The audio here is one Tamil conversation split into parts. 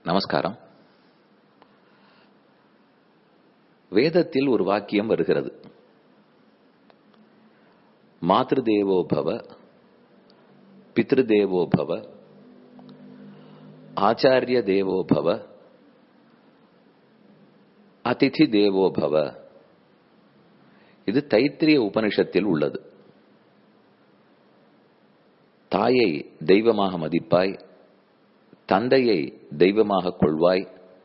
நமஸ்காரம் வேதத்தில் ஒரு வாக்கியம் வருகிறது மாத்ருதேவோ பவ பித்ருதேவோ பவ ஆச்சாரிய தேவோ பவ அதிதி தேவோ பவ இது தைத்திரிய உபனிஷத்தில் உள்ளது தாயை தெய்வமாக மதிப்பாய் தந்தையை தெய்வமாக கொள்வாய்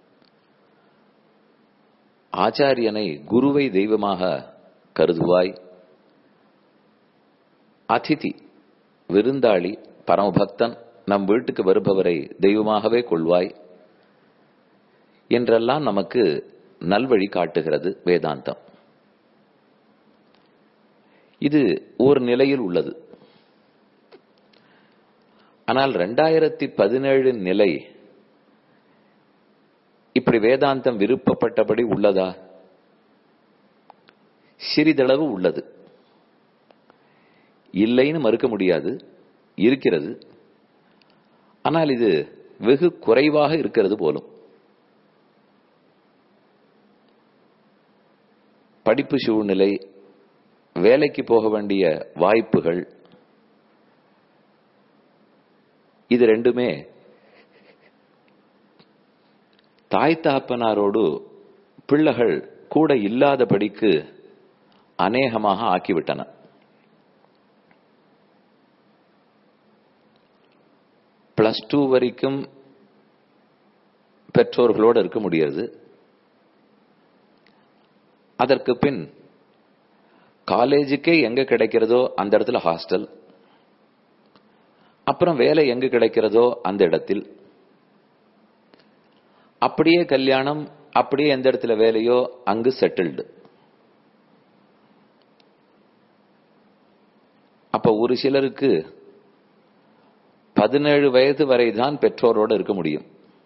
ஆச்சாரியனை குருவை தெய்வமாக கருதுவாய் அதிதி விருந்தாளி பரமபக்தன் நம் வீட்டுக்கு வருபவரை தெய்வமாகவே கொள்வாய் என்றெல்லாம் நமக்கு நல்வழி காட்டுகிறது வேதாந்தம் இது ஒரு நிலையில் உள்ளது ஆனால் ரெண்டாயிரத்தி பதினேழு நிலை இப்படி வேதாந்தம் விருப்பப்பட்டபடி உள்ளதா சிறிதளவு உள்ளது இல்லைன்னு மறுக்க முடியாது இருக்கிறது ஆனால் இது வெகு குறைவாக இருக்கிறது போலும் படிப்பு சூழ்நிலை வேலைக்கு போக வேண்டிய வாய்ப்புகள் இது ரெண்டுமே தாய் தாப்பனாரோடு பிள்ளைகள் கூட இல்லாதபடிக்கு அநேகமாக ஆக்கிவிட்டன பிளஸ் டூ வரைக்கும் பெற்றோர்களோடு இருக்க முடியாது அதற்கு பின் காலேஜுக்கே எங்க கிடைக்கிறதோ அந்த இடத்துல ஹாஸ்டல் அப்புறம் வேலை எங்கு கிடைக்கிறதோ அந்த இடத்தில் அப்படியே கல்யாணம் அப்படியே எந்த இடத்துல வேலையோ அங்கு செட்டில்டு அப்ப ஒரு சிலருக்கு பதினேழு வயது வரை தான் பெற்றோரோடு இருக்க முடியும்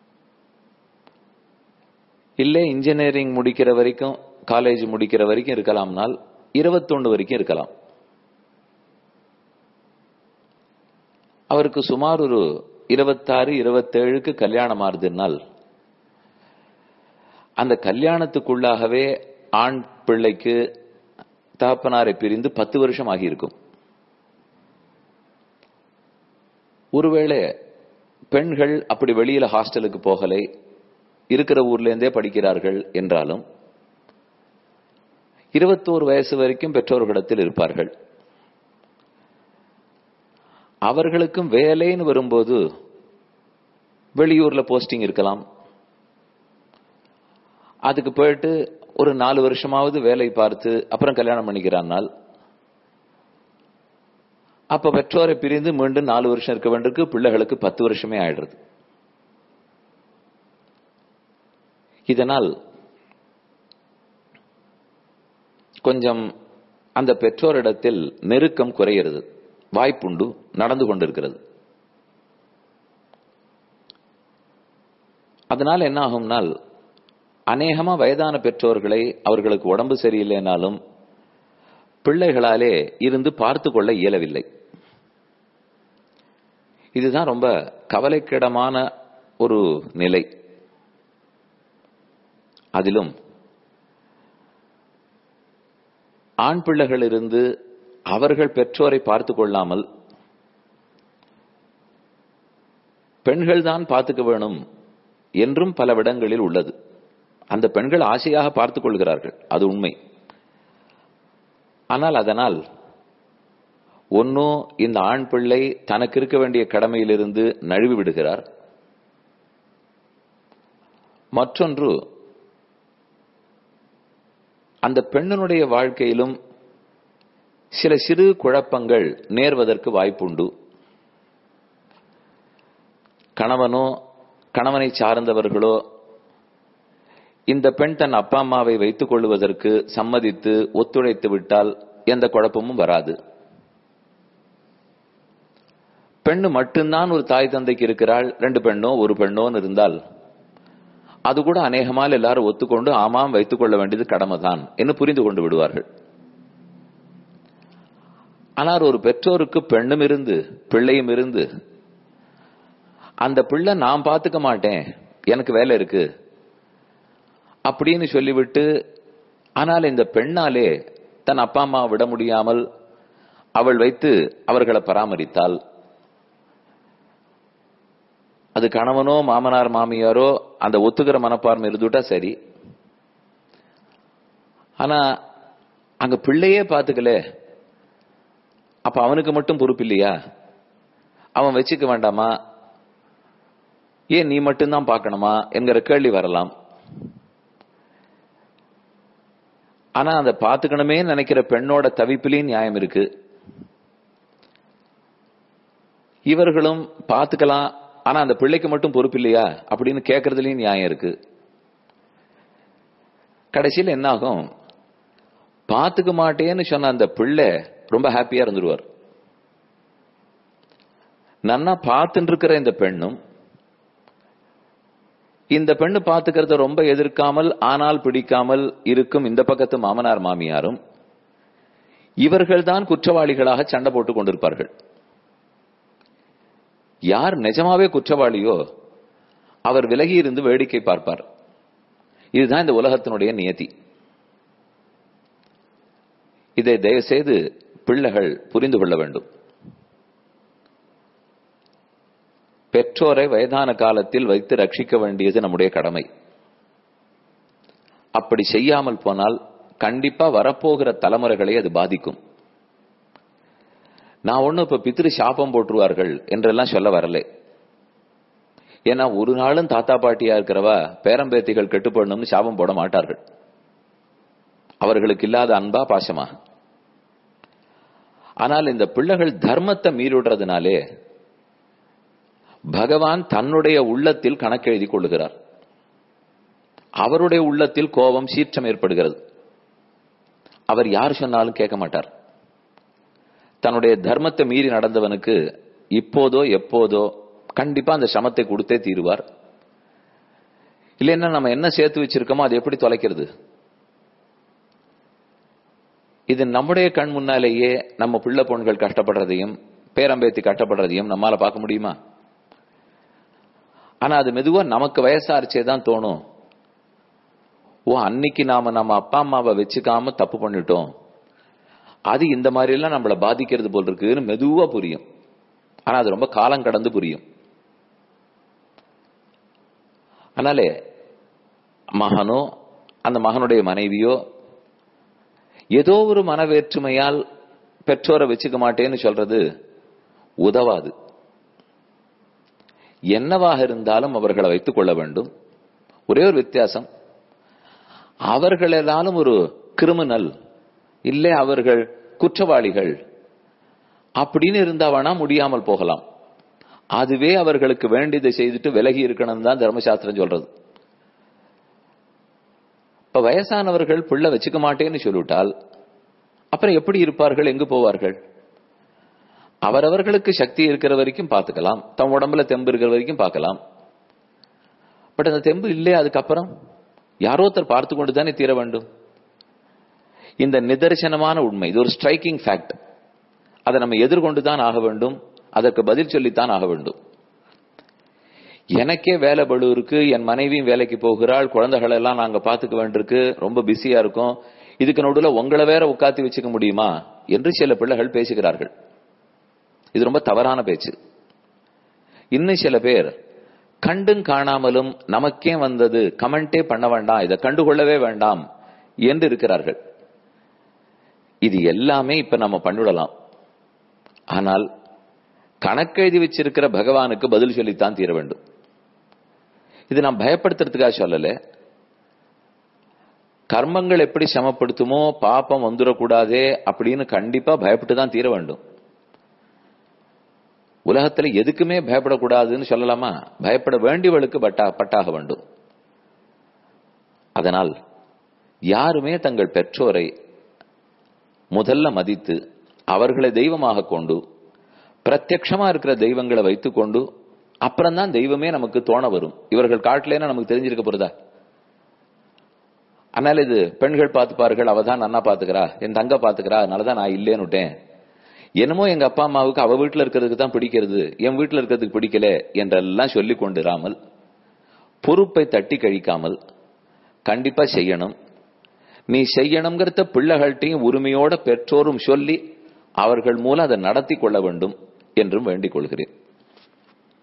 இல்லை இன்ஜினியரிங் முடிக்கிற வரைக்கும் காலேஜ் முடிக்கிற வரைக்கும் இருக்கலாம்னால் இருபத்தொன்னு வரைக்கும் இருக்கலாம் அவருக்கு சுமார் ஒரு இருபத்தாறு இருபத்தேழுக்கு கல்யாணம் ஆறுதுனால் அந்த கல்யாணத்துக்குள்ளாகவே ஆண் பிள்ளைக்கு தகப்பனாரை பிரிந்து பத்து வருஷம் ஆகியிருக்கும் ஒருவேளை பெண்கள் அப்படி வெளியில ஹாஸ்டலுக்கு போகலை இருக்கிற ஊர்ல இருந்தே படிக்கிறார்கள் என்றாலும் இருபத்தோரு வயசு வரைக்கும் பெற்றோர்களிடத்தில் இருப்பார்கள் அவர்களுக்கும் வேலைன்னு வரும்போது வெளியூர்ல போஸ்டிங் இருக்கலாம் அதுக்கு போயிட்டு ஒரு நாலு வருஷமாவது வேலை பார்த்து அப்புறம் கல்யாணம் பண்ணிக்கிறான்னால் அப்ப பெற்றோரை பிரிந்து மீண்டும் நாலு வருஷம் இருக்க வேண்டியிருக்கு பிள்ளைகளுக்கு பத்து வருஷமே ஆயிடுறது இதனால் கொஞ்சம் அந்த பெற்றோரிடத்தில் நெருக்கம் குறைகிறது வாய்ப்புண்டு நடந்து கொண்டிருக்கிறது அதனால் என்ன ஆகும்னால் அநேகமா வயதான பெற்றோர்களை அவர்களுக்கு உடம்பு சரியில்லைனாலும் பிள்ளைகளாலே இருந்து பார்த்து கொள்ள இயலவில்லை இதுதான் ரொம்ப கவலைக்கிடமான ஒரு நிலை அதிலும் ஆண் பிள்ளைகள் இருந்து அவர்கள் பெற்றோரை பார்த்து கொள்ளாமல் பெண்கள் தான் பார்த்துக்க வேணும் என்றும் பல விடங்களில் உள்ளது அந்த பெண்கள் ஆசையாக பார்த்துக் கொள்கிறார்கள் அது உண்மை ஆனால் அதனால் ஒன்னோ இந்த ஆண் பிள்ளை தனக்கு இருக்க வேண்டிய கடமையிலிருந்து நழுவி விடுகிறார் மற்றொன்று அந்த பெண்ணனுடைய வாழ்க்கையிலும் சில சிறு குழப்பங்கள் நேர்வதற்கு வாய்ப்புண்டு கணவனோ கணவனை சார்ந்தவர்களோ இந்த பெண் தன் அப்பா அம்மாவை வைத்துக் கொள்வதற்கு சம்மதித்து ஒத்துழைத்து விட்டால் எந்த குழப்பமும் வராது பெண்ணு மட்டும்தான் ஒரு தாய் தந்தைக்கு இருக்கிறாள் ரெண்டு பெண்ணோ ஒரு பெண்ணோன்னு இருந்தால் அது கூட அநேகமால் எல்லாரும் ஒத்துக்கொண்டு ஆமாம் வைத்துக் கொள்ள வேண்டியது கடமைதான் என்று புரிந்து கொண்டு விடுவார்கள் ஆனால் ஒரு பெற்றோருக்கு பெண்ணும் இருந்து பிள்ளையும் இருந்து அந்த பிள்ளை நான் பார்த்துக்க மாட்டேன் எனக்கு வேலை இருக்கு அப்படின்னு சொல்லிவிட்டு ஆனால் இந்த பெண்ணாலே தன் அப்பா அம்மா விட முடியாமல் அவள் வைத்து அவர்களை பராமரித்தால் அது கணவனோ மாமனார் மாமியாரோ அந்த ஒத்துக்கிற மனப்பான்மை இருந்துட்டா சரி ஆனா அங்க பிள்ளையே பாத்துக்கல அப்ப அவனுக்கு மட்டும் பொறுப்பு இல்லையா அவன் வச்சுக்க வேண்டாமா ஏன் நீ மட்டும்தான் பார்க்கணுமா என்கிற கேள்வி வரலாம் ஆனா அந்த பாத்துக்கணுமே நினைக்கிற பெண்ணோட தவிப்பிலையும் நியாயம் இருக்கு இவர்களும் பாத்துக்கலாம் ஆனா அந்த பிள்ளைக்கு மட்டும் பொறுப்பு இல்லையா அப்படின்னு கேட்கறதுலயும் நியாயம் இருக்கு கடைசியில் என்ன ஆகும் பாத்துக்க மாட்டேன்னு சொன்ன அந்த பிள்ளை ரொம்ப ஹாப்பியா இருந்துருவார் நன்னா பார்த்துட்டு இருக்கிற இந்த பெண்ணும் இந்த பெண்ணு பாத்துக்கிறத ரொம்ப எதிர்க்காமல் ஆனால் பிடிக்காமல் இருக்கும் இந்த பக்கத்து மாமனார் மாமியாரும் இவர்கள் தான் குற்றவாளிகளாக சண்டை போட்டுக் கொண்டிருப்பார்கள் யார் நிஜமாவே குற்றவாளியோ அவர் விலகி இருந்து வேடிக்கை பார்ப்பார் இதுதான் இந்த உலகத்தினுடைய நியதி இதை தயவுசெய்து பிள்ளைகள் புரிந்து கொள்ள வேண்டும் பெற்றோரை வயதான காலத்தில் வைத்து ரட்சிக்க வேண்டியது நம்முடைய கடமை அப்படி செய்யாமல் போனால் கண்டிப்பா வரப்போகிற தலைமுறைகளை அது பாதிக்கும் நான் ஒண்ணு இப்ப பித்திரு சாபம் போட்டுருவார்கள் என்றெல்லாம் சொல்ல வரல ஏன்னா ஒரு நாளும் தாத்தா பாட்டியா இருக்கிறவா பேரம்பேத்திகள் கெட்டுப்படணும்னு சாபம் போட மாட்டார்கள் அவர்களுக்கு இல்லாத அன்பா பாசமா ஆனால் இந்த பிள்ளைகள் தர்மத்தை மீறிடுறதுனாலே பகவான் தன்னுடைய உள்ளத்தில் கணக்கெழுதி கொள்ளுகிறார் அவருடைய உள்ளத்தில் கோபம் சீற்றம் ஏற்படுகிறது அவர் யார் சொன்னாலும் கேட்க மாட்டார் தன்னுடைய தர்மத்தை மீறி நடந்தவனுக்கு இப்போதோ எப்போதோ கண்டிப்பா அந்த சமத்தை கொடுத்தே தீருவார் இல்லைன்னா நம்ம என்ன சேர்த்து வச்சிருக்கோமோ அது எப்படி தொலைக்கிறது இது நம்முடைய கண் முன்னாலேயே நம்ம பிள்ளை பொண்கள் கஷ்டப்படுறதையும் பேரம்பேத்தி கஷ்டப்படுறதையும் நம்மால பார்க்க முடியுமா ஆனா அது மெதுவா நமக்கு வயசாரிச்சே தான் தோணும் ஓ அன்னைக்கு நாம நம்ம அப்பா அம்மாவை வச்சுக்காம தப்பு பண்ணிட்டோம் அது இந்த மாதிரி எல்லாம் நம்மளை பாதிக்கிறது போல் இருக்குன்னு மெதுவா புரியும் ஆனா அது ரொம்ப காலம் கடந்து புரியும் அதனாலே மகனோ அந்த மகனுடைய மனைவியோ ஏதோ ஒரு மனவேற்றுமையால் பெற்றோரை வச்சுக்க மாட்டேன்னு சொல்றது உதவாது என்னவாக இருந்தாலும் அவர்களை வைத்துக் கொள்ள வேண்டும் ஒரே ஒரு வித்தியாசம் அவர்கள் எல்லாரும் ஒரு கிரிமினல் இல்லை அவர்கள் குற்றவாளிகள் அப்படின்னு இருந்தா வேணா முடியாமல் போகலாம் அதுவே அவர்களுக்கு வேண்டியதை செய்துட்டு விலகி இருக்கணும் தான் தர்மசாஸ்திரம் சொல்றது இப்ப வயசானவர்கள் பிள்ளை வச்சுக்க மாட்டேன்னு சொல்லிவிட்டால் அப்புறம் எப்படி இருப்பார்கள் எங்கு போவார்கள் அவரவர்களுக்கு சக்தி இருக்கிற வரைக்கும் பார்த்துக்கலாம் தம் உடம்புல தெம்பு இருக்கிற வரைக்கும் பார்க்கலாம் பட் அந்த தெம்பு இல்லையா அதுக்கப்புறம் யாரோ ஒருத்தர் பார்த்து கொண்டு தானே தீர வேண்டும் இந்த நிதர்சனமான உண்மை இது ஒரு ஸ்ட்ரைக்கிங் ஃபேக்ட் அதை நம்ம எதிர்கொண்டு தான் ஆக வேண்டும் அதற்கு பதில் சொல்லித்தான் ஆக வேண்டும் எனக்கே வேலை பளு இருக்கு என் மனைவியும் வேலைக்கு போகிறாள் குழந்தைகள் எல்லாம் நாங்க பாத்துக்க வேண்டியிருக்கு ரொம்ப பிஸியா இருக்கும் இதுக்கு நடுவில் உங்களை வேற உட்காத்தி வச்சுக்க முடியுமா என்று சில பிள்ளைகள் பேசுகிறார்கள் இது ரொம்ப தவறான பேச்சு இன்னும் சில பேர் கண்டும் காணாமலும் நமக்கே வந்தது கமெண்டே பண்ண வேண்டாம் இதை கண்டுகொள்ளவே வேண்டாம் என்று இருக்கிறார்கள் இது எல்லாமே இப்ப நம்ம பண்ணிடலாம் ஆனால் கணக்கெழுதி வச்சிருக்கிற பகவானுக்கு பதில் சொல்லித்தான் தீர வேண்டும் இது நான் பயப்படுத்துறதுக்காக சொல்லல கர்மங்கள் எப்படி சமப்படுத்துமோ பாப்பம் வந்துடக்கூடாதே அப்படின்னு கண்டிப்பா பயப்பட்டு தான் தீர வேண்டும் உலகத்துல எதுக்குமே பயப்படக்கூடாதுன்னு சொல்லலாமா பயப்பட வேண்டியவளுக்கு பட்டா பட்டாக வேண்டும் அதனால் யாருமே தங்கள் பெற்றோரை முதல்ல மதித்து அவர்களை தெய்வமாக கொண்டு பிரத்யக்ஷமா இருக்கிற தெய்வங்களை வைத்துக்கொண்டு அப்புறம் தான் தெய்வமே நமக்கு தோண வரும் இவர்கள் காட்டலன்னா நமக்கு தெரிஞ்சிருக்க போறதா அதனால இது பெண்கள் பார்த்துப்பார்கள் அவ தான் நன்னா பாத்துக்கிறா என் தங்க பாத்துக்கிறா அதனாலதான் நான் இல்லேன்னு விட்டேன் என்னமோ எங்க அப்பா அம்மாவுக்கு அவ வீட்டுல இருக்கிறதுக்கு தான் பிடிக்கிறது என் வீட்டுல இருக்கிறதுக்கு பிடிக்கல என்றெல்லாம் சொல்லி கொண்டிராமல் பொறுப்பை தட்டி கழிக்காமல் கண்டிப்பா செய்யணும் நீ செய்யணுங்கிறத பிள்ளைகள்கிட்டையும் உரிமையோட பெற்றோரும் சொல்லி அவர்கள் மூலம் அதை நடத்தி கொள்ள வேண்டும் என்றும் வேண்டிக் கொள்கிறேன்